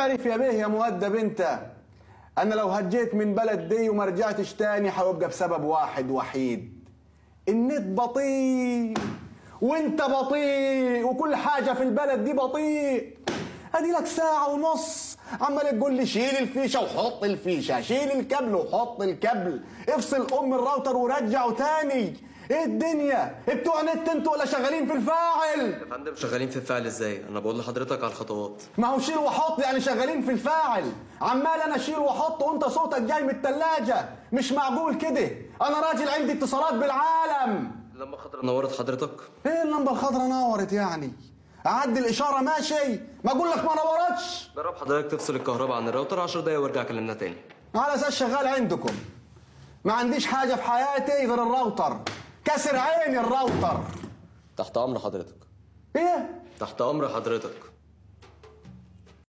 اعرف يا بيه يا مؤدب انت انا لو هجيت من بلد دي وما رجعتش تاني هيبقى بسبب واحد وحيد النت بطيء وانت بطيء وكل حاجه في البلد دي بطيء ادي لك ساعه ونص عمال تقول لي شيل الفيشه وحط الفيشه شيل الكابل وحط الكابل افصل ام الراوتر ورجعه تاني ايه الدنيا بتوع نت انتوا ولا شغالين في الفاعل يا فندم شغالين في الفعل ازاي انا بقول لحضرتك على الخطوات ما هو شيل وحط يعني شغالين في الفاعل عمال انا اشيل واحط وانت صوتك جاي من التلاجة مش معقول كده انا راجل عندي اتصالات بالعالم لما خضرا نورت حضرتك ايه اللمبه الخضراء نورت يعني اعدي الاشاره ماشي ما اقول لك ما نورتش جرب حضرتك تفصل الكهرباء عن الراوتر 10 دقايق وارجع كلمنا تاني على اساس شغال عندكم ما عنديش حاجه في حياتي غير الراوتر كسر عيني الراوتر تحت امر حضرتك ايه تحت امر حضرتك